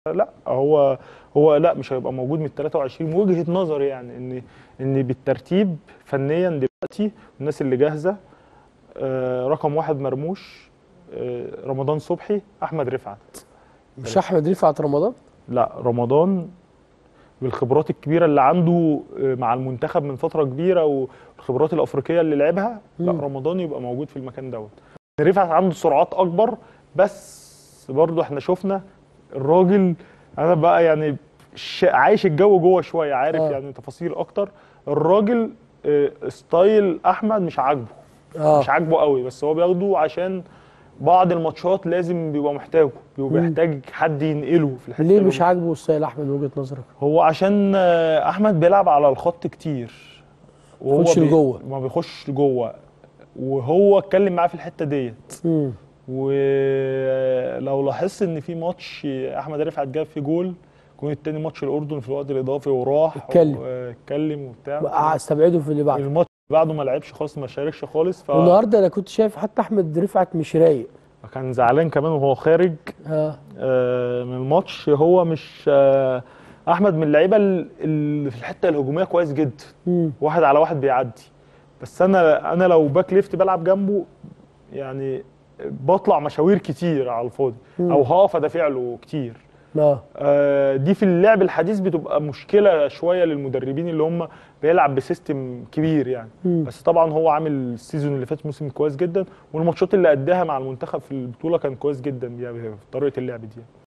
لا هو هو لا مش هيبقى موجود من ال 23 وجهه نظري يعني ان ان بالترتيب فنيا دلوقتي الناس اللي جاهزه آه، رقم واحد مرموش آه، رمضان صبحي احمد رفعت مش احمد رفعت رمضان لا رمضان بالخبرات الكبيره اللي عنده آه، مع المنتخب من فتره كبيره والخبرات الافريقيه اللي لعبها لا مم. رمضان يبقى موجود في المكان دوت رفعت عنده سرعات اكبر بس برضه احنا شفنا الراجل انا بقى يعني ش- عايش الجو جوه شويه عارف آه. يعني تفاصيل اكتر الراجل آه، ستايل احمد مش عاجبه اه مش عاجبه قوي بس هو بياخده عشان بعض الماتشات لازم بيبقى محتاجه بيبقى مم. محتاج حد ينقله في الحته ليه اللي مش هو- عاجبه ستايل احمد من وجهه نظرك هو عشان آه، احمد بيلعب على الخط كتير وهو بيخش بي- لجوه. ما بيخش لجوه وهو اتكلم معاه في الحته ديت امم ولو لاحظت ان في ماتش احمد رفعت جاب فيه جول الجول التاني ماتش الاردن في الوقت الاضافي وراح اتكلم. واتكلم وبتاع استبعده في اللي بعده الماتش اللي بعده ما لعبش خالص ما شاركش خالص والنهارده انا كنت شايف حتى احمد رفعت مش رايق فكان زعلان كمان وهو خارج اه آه، من الماتش هو مش آه، احمد من اللعيبه اللي في الحته الهجوميه كويس جدا امم واحد على واحد بيعدي بس انا انا لو باك ليفت بلعب جنبه يعني بطلع مشاوير كتير على الفاضي مم. او هقف ادافع له كتير اه آه، دي في اللعب الحديث بتبقى مشكله شويه للمدربين اللي هم بيلعب بسيستم كبير يعني مم. بس طبعا هو عامل السيزون اللي فات موسم كويس جدا والماتشات اللي اداها مع المنتخب في البطوله كان كويس جدا يعني في طريقه اللعب دي